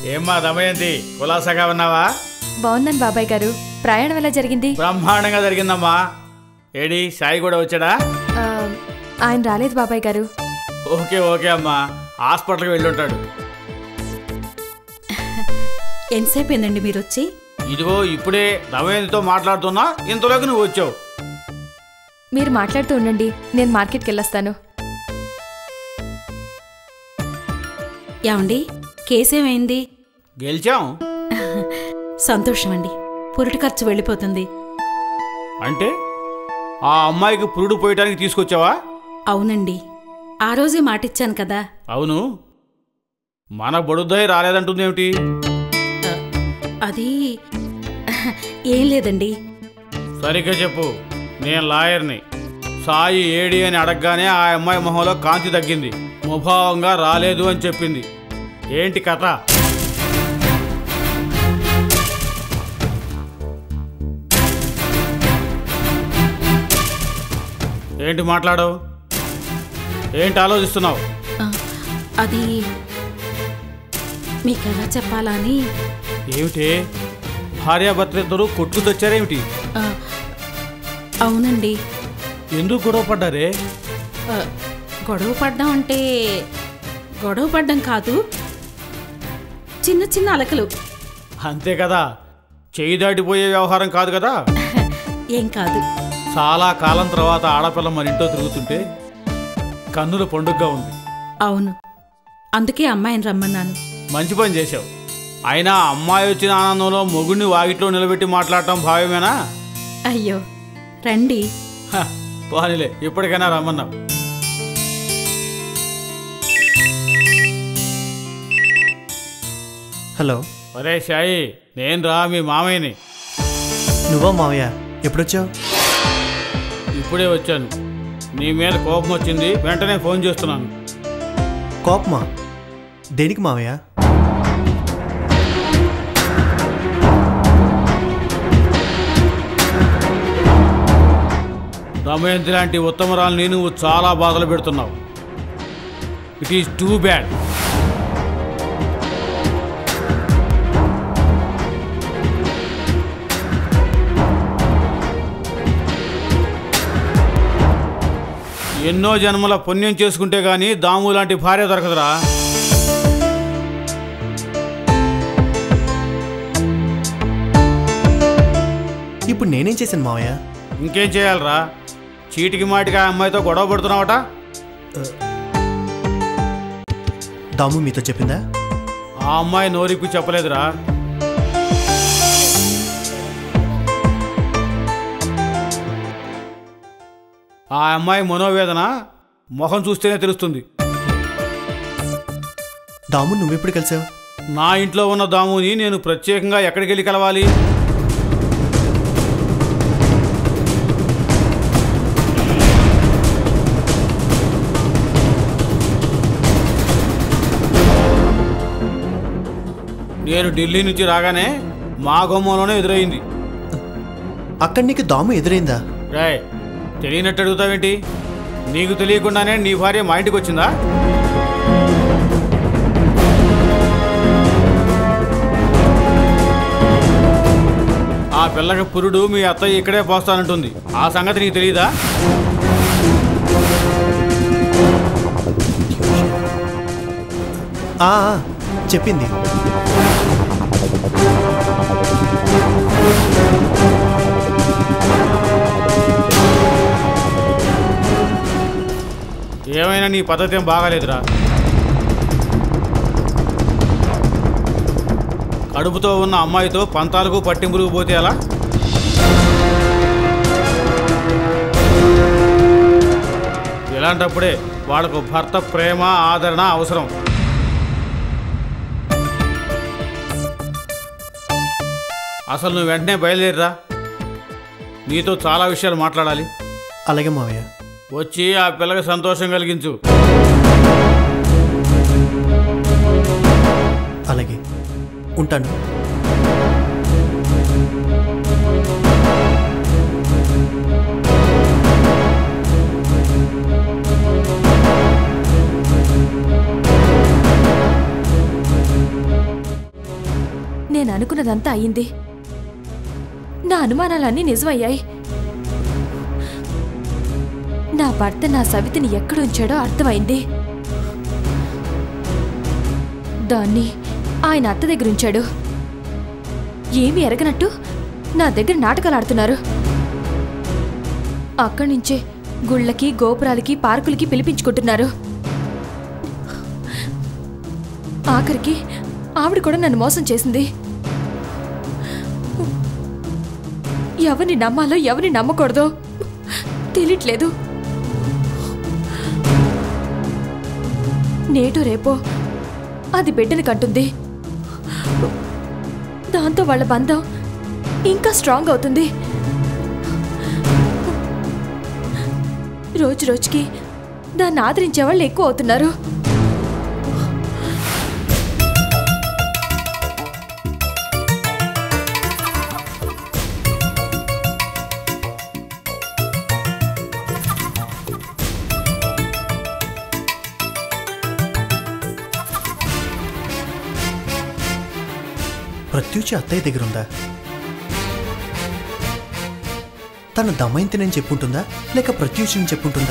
ఏమ్మా దమయంతి కులాసగా ఉన్నావా బాగున్నాను బాబాయ్ గారు ప్రయాణం ఎలా జరిగింది బ్రహ్మాండంగా జరిగిందమ్మా ఏడి సాయి కూడా వచ్చాడా ఆ, ఆయన రాలేదు బాబాయ్ గారు ఓకే ఓకే అమ్మా హాస్పిటల్కి వెళ్ళుంటాడు ఎంతసేపు అయిందండి మీరు వచ్చి ఇదిగో ఇప్పుడే దమయంతితో మాట్లాడుతున్నా ఇంతలోకి నువ్వు వచ్చావు మీరు మాట్లాడుతూ ఉండండి నేను మార్కెట్కి వెళ్ళొస్తాను ఏమండి కేసేమైంది గెలిచాం సంతోషం అండి పురిటి ఖర్చు వెళ్ళిపోతుంది అంటే ఆ అమ్మాయికి పురుడు పోయటానికి తీసుకొచ్చావా అవునండి ఆ రోజే మాటిచ్చాను కదా అవును మన బొడుద్దాయి రాలేదంటుందేమిటి ఆ, అది ఏం లేదండి సరిగ్గా చెప్పు నేను లాయర్ని సాయి ఏడి అని అడగగానే ఆ అమ్మాయి మొహంలో కాంతి తగ్గింది ముభావంగా రాలేదు అని చెప్పింది ఏంటి కథ ఏంటి మాట్లాడవు ఏంటి ఆలోచిస్తున్నావు ఆ, అది మీకు ఎలా చెప్పాలా అని ఏమిటి భార్యాభర్తలిద్దరూ కొట్టుకు తెచ్చారేమిటి ఆ, అవునండి ఎందుకు గొడవ పడ్డారే ఆ, గొడవ పడ్డం అంటే గొడవ పడ్డం కాదు చిన్న చిన్న అలకలు అంతే కదా చేయి దాటిపోయే వ్యవహారం కాదు కదా ఏం కాదు చాలా కాలం తర్వాత ఆడపిల్ల మన ఇంట్లో తిరుగుతుంటే కన్నుల పండుగగా ఉంది అవును అందుకే అమ్మాయిని రమ్మన్నాను మంచి పని చేశావు అయినా అమ్మాయి వచ్చిన ఆనందంలో మొగుడిని వాకిట్లో నిలబెట్టి మాట్లాడటం భావ్యమేనా అయ్యో రండి హ, పోనీలే ఇప్పటికైనా రమ్మన్నావు హలో ఒరే షాయి నేను రా మీ మామయ్యని నువ్వా మావయ్య ఎప్పుడొచ్చావు ఇప్పుడే వచ్చాను నీ మీద కోపం వచ్చింది వెంటనే ఫోన్ చేస్తున్నాను కోపమా దేనికి మావయ్య దమయంతి లాంటి ఉత్తమరాల్ని నువ్వు చాలా బాధలు పెడుతున్నావు ఇట్ ఈస్ టూ బ్యాడ్ ఎన్నో జన్మల పుణ్యం చేసుకుంటే గాని దాము లాంటి భార్య దొరకదురా ఇప్పుడు నేనేం చేశాను మావయ్య ఇంకేం చేయాలరా చీటికి మాటికి ఆ అమ్మాయితో గొడవ పడుతున్నావట దాము మీతో చెప్పిందా ఆ అమ్మాయి నోరిప్పి చెప్పలేదురా ఆ అమ్మాయి మనోవేదన మొహం చూస్తేనే తెలుస్తుంది దాము నువ్వెప్పుడు కలిసావు నా ఇంట్లో ఉన్న దాముని నేను ప్రత్యేకంగా ఎక్కడికి వెళ్ళి కలవాలి నేను ఢిల్లీ నుంచి రాగానే మా గుమ్మంలోనే ఎదురైంది అక్కడ నీకు దాము ఎదురైందా రాయ్ తెలియనట్టు అడుగుతావేంటి నీకు తెలియకుండానే నీ భార్య మా ఇంటికి వచ్చిందా ఆ పిల్లకి పురుడు మీ అత్తయ్య ఇక్కడే పోస్తానంటుంది ఆ సంగతి నీకు తెలియదా ఆ, ఆ, చెప్పింది ఏమైనా నీ పద్ధతి ఏం బాగాలేదురా కడుపుతో ఉన్న అమ్మాయితో పంతాలకు పట్టింపులకు పోతే ఎలా ఇలాంటప్పుడే వాళ్ళకు భర్త ప్రేమ ఆదరణ అవసరం అసలు నువ్వు వెంటనే బయలుదేరిరా నీతో చాలా విషయాలు మాట్లాడాలి అలాగే మావయ్య వచ్చి ఆ పిల్లకి సంతోషం కలిగించు అలాగే ఉంటాను నేను అనుకున్నదంతా అయింది నా అనుమానాలన్నీ నిజమయ్యాయి నా భర్త నా సవితిని ఎక్కడుంచాడో అర్థమైంది దాన్ని ఆయన అత్త దగ్గర ఉంచాడు ఏమీ ఎరగనట్టు నా దగ్గర నాటకాలు ఆడుతున్నారు అక్కడి నుంచే గుళ్ళకి గోపురాలకి పార్కులకి పిలిపించుకుంటున్నారు ఆఖరికి ఆవిడ కూడా నన్ను మోసం చేసింది ఎవరిని నమ్మాలో ఎవరిని నమ్మకూడదో తెలియట్లేదు నేటో రేపో అది బిడ్డని కంటుంది దాంతో వాళ్ళ బంధం ఇంకా స్ట్రాంగ్ అవుతుంది రోజు రోజుకి దాన్ని ఆదరించే వాళ్ళు ఎక్కువ అవుతున్నారు ప్రత్యూచి అత్తయ్య దగ్గర ఉందా తన దమయంతినని చెప్పుంటుందా లేక ప్రత్యూషిని చెప్పుంటుందా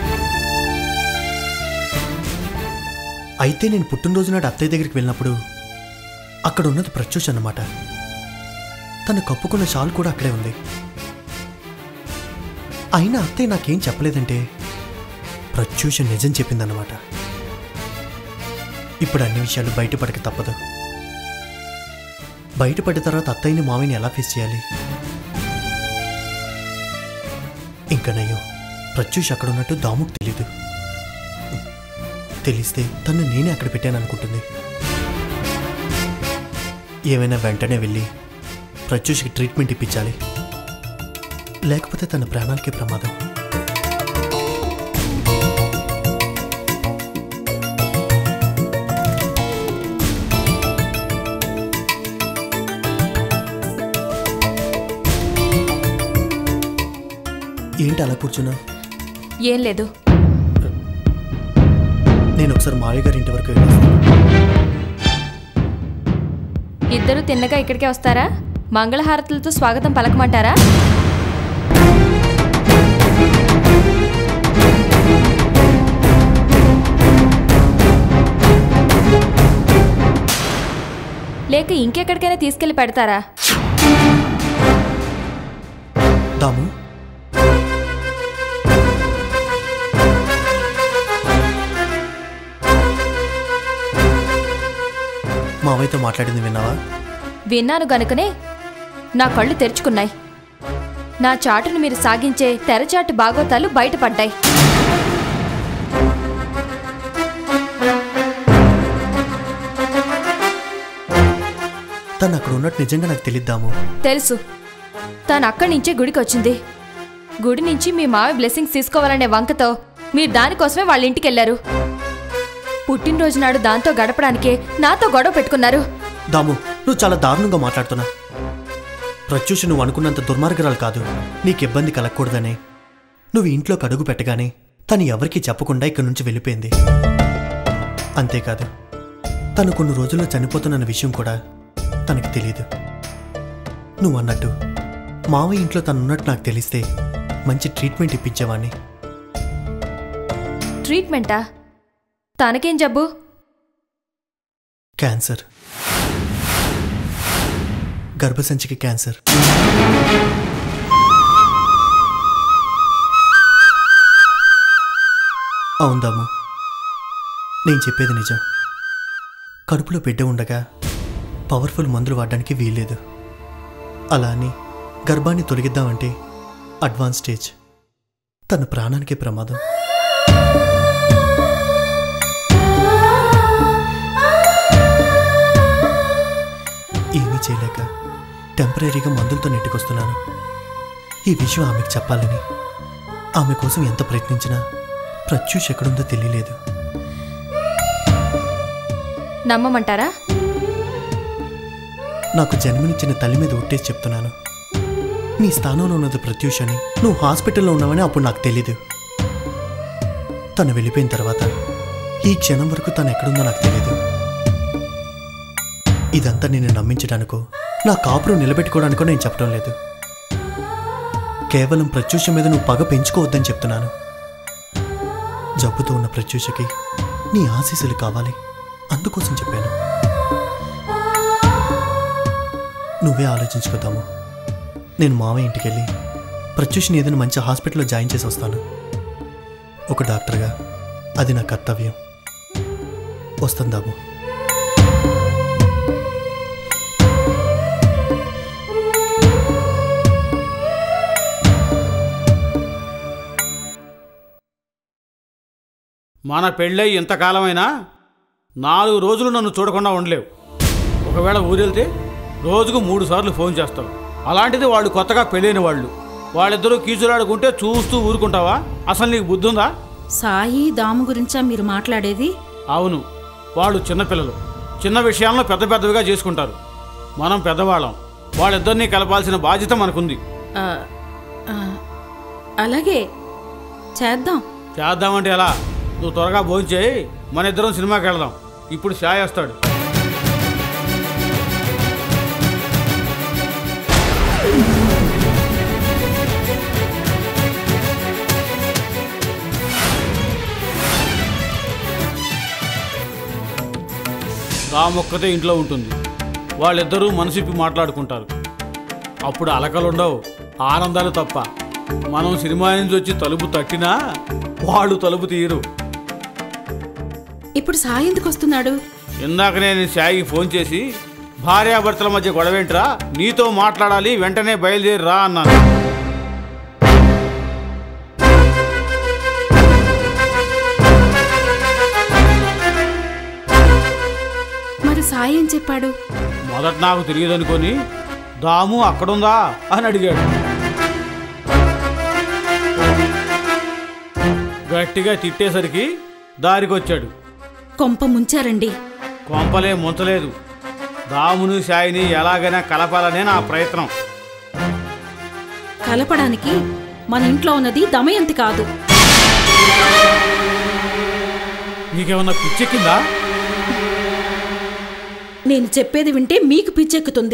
అయితే నేను పుట్టినరోజు నాడు అత్తయ్య దగ్గరికి వెళ్ళినప్పుడు అక్కడ ఉన్నది ప్రత్యూష్ అన్నమాట తను కప్పుకున్న షాల్ కూడా అక్కడే ఉంది అయినా అత్తయ్య నాకేం చెప్పలేదంటే ప్రత్యూష నిజం చెప్పిందన్నమాట ఇప్పుడు అన్ని విషయాలు బయటపడక తప్పదు బయటపడిన తర్వాత అత్తయ్యని మామయ్యని ఎలా ఫేస్ చేయాలి ఇంకా నయ్యో ప్రత్యూష్ అక్కడ ఉన్నట్టు దాముకు తెలీదు తెలిస్తే తను నేనే అక్కడ పెట్టాను అనుకుంటుంది ఏమైనా వెంటనే వెళ్ళి ప్రత్యూష్కి ట్రీట్మెంట్ ఇప్పించాలి లేకపోతే తన ప్రాణాలకే ప్రమాదం ఏంటి అలా కూర్చున్నా ఏం లేదు నేను ఒకసారి మావయ్య గారి ఇంటి వరకు వెళ్ళాను ఇద్దరు తిన్నగా ఇక్కడికే వస్తారా మంగళహారతులతో స్వాగతం పలకమంటారా లేక ఇంకెక్కడికైనా తీసుకెళ్లి పెడతారా దాము మావయ్యతో మాట్లాడింది విన్నావా విన్నాను గనుకనే నా కళ్ళు తెరుచుకున్నాయి నా చాటును మీరు సాగించే తెరచాటు బాగోతాలు బయటపడ్డాయి తను అక్కడ ఉన్నట్టు నిజంగా నాకు తెలిద్దాము తెలుసు తాను అక్కడి నుంచే గుడికి వచ్చింది గుడి నుంచి మీ మావి బ్లెస్సింగ్స్ తీసుకోవాలనే వంకతో మీరు దానికోసమే వాళ్ళ ఇంటికి వెళ్ళారు పుట్టినరోజు నాడు దాంతో గడపడానికే నాతో గొడవ పెట్టుకున్నారు దాము నువ్వు చాలా దారుణంగా మాట్లాడుతున్నా ప్రత్యూష నువ్వు అనుకున్నంత దుర్మార్గరాలు కాదు నీకు ఇబ్బంది కలగకూడదనే నువ్వు ఇంట్లో కడుగు పెట్టగానే తను ఎవరికీ చెప్పకుండా ఇక్కడి నుంచి వెళ్ళిపోయింది అంతేకాదు తను కొన్ని రోజుల్లో చనిపోతున్న విషయం కూడా తనకి తెలియదు నువ్వు అన్నట్టు మావయ్య ఇంట్లో తను ఉన్నట్టు నాకు తెలిస్తే మంచి ట్రీట్మెంట్ ఇప్పించేవాణ్ణి ట్రీట్మెంటా తనకేం జబ్బు క్యాన్సర్ గర్భసంచికి క్యాన్సర్ అవుందాము నేను చెప్పేది నిజం కడుపులో బిడ్డ ఉండగా పవర్ఫుల్ మందులు వాడడానికి వీల్లేదు అలా అని గర్భాన్ని తొలగిద్దామంటే అడ్వాన్స్ స్టేజ్ తన ప్రాణానికే ప్రమాదం ఏమీ చేయలేక టెంపరీగా మందులతో నెట్టుకొస్తున్నాను ఈ విషయం ఆమెకు చెప్పాలని ఆమె కోసం ఎంత ప్రయత్నించినా ప్రత్యూష్ ఎక్కడుందో తెలియలేదు నమ్మమంటారా నాకు జన్మనిచ్చిన తల్లి మీద ఒట్టేసి చెప్తున్నాను నీ స్థానంలో ఉన్నది ప్రత్యూష్ అని నువ్వు హాస్పిటల్లో ఉన్నావని అప్పుడు నాకు తెలీదు తను వెళ్ళిపోయిన తర్వాత ఈ క్షణం వరకు తను ఎక్కడుందో నాకు తెలీదు ఇదంతా నేను నమ్మించడానికో నా కాపురం నిలబెట్టుకోవడానికో నేను చెప్పడం లేదు కేవలం ప్రత్యూష మీద నువ్వు పగ పెంచుకోవద్దని చెప్తున్నాను జబ్బుతో ఉన్న ప్రత్యూషకి నీ ఆశీస్సులు కావాలి అందుకోసం చెప్పాను నువ్వే ఆలోచించుకోదాము నేను మావయ్య ఇంటికి వెళ్ళి ప్రత్యూష్ని ఏదైనా మంచి హాస్పిటల్లో జాయిన్ చేసి వస్తాను ఒక డాక్టర్గా అది నా కర్తవ్యం వస్తుందాము మన పెళ్ళై ఇంతకాలమైనా నాలుగు రోజులు నన్ను చూడకుండా ఉండలేవు ఒకవేళ ఊరెళ్తే రోజుకు మూడు సార్లు ఫోన్ చేస్తావు అలాంటిది వాళ్ళు కొత్తగా పెళ్ళైన వాళ్ళు వాళ్ళిద్దరూ కీచులాడుకుంటే చూస్తూ ఊరుకుంటావా అసలు నీకు బుద్ధి ఉందా సాయి దాము గురించా మీరు మాట్లాడేది అవును వాళ్ళు చిన్నపిల్లలు చిన్న విషయాలను పెద్ద పెద్దవిగా చేసుకుంటారు మనం పెద్దవాళ్ళం వాళ్ళిద్దరినీ కలపాల్సిన బాధ్యత మనకుంది ఆ, ఆ, అలాగే చేద్దాం చేద్దామంటే ఎలా నువ్వు త్వరగా భోంచేయి మన ఇద్దరం సినిమాకి వెళదాం ఇప్పుడు షాయ్ వస్తాడు రామొక్కతే ఇంట్లో ఉంటుంది వాళ్ళిద్దరూ మనసిప్పి మాట్లాడుకుంటారు అప్పుడు అలకలుండవు ఆనందాలు తప్ప మనం సినిమా నుంచి వచ్చి తలుపు తట్టినా వాళ్ళు తలుపు తీయరు ఇప్పుడు సాయి ఎందుకు వస్తున్నాడు ఇందాక నేను సాయికి ఫోన్ చేసి భార్యాభర్తల మధ్య గొడవేంట్రా నీతో మాట్లాడాలి వెంటనే బయలుదేరి రా అన్నాను మరి సాయి ఏం చెప్పాడు మొదట నాకు తెలియదనుకొని దాము అక్కడుందా అని అడిగాడు గట్టిగా తిట్టేసరికి దారికొచ్చాడు కొంప ముంచారండి కొంపలే ముంచలేదు దామును సాయిని ఎలాగైనా కలపాలనే నా ప్రయత్నం కలపడానికి మన ఇంట్లో ఉన్నది దమయంతి కాదు నీకేమన్నా పిచ్చెక్కిందా నేను చెప్పేది వింటే మీకు పిచ్చెక్కుతుంది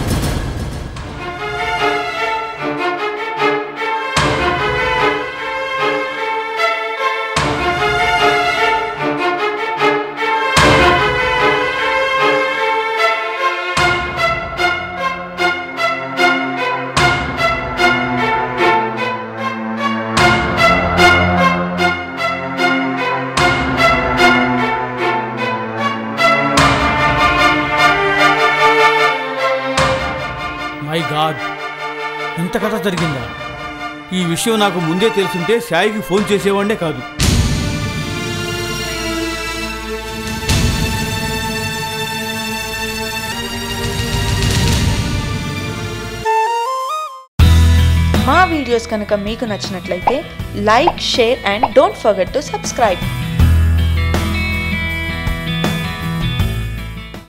మై గాడ్ ఇంత కథ జరిగిందా ఈ విషయం నాకు ముందే తెలుసుంటే సాయికి ఫోన్ చేసేవాడే కాదు మా వీడియోస్ కనుక మీకు నచ్చినట్లయితే like share and don't forget to subscribe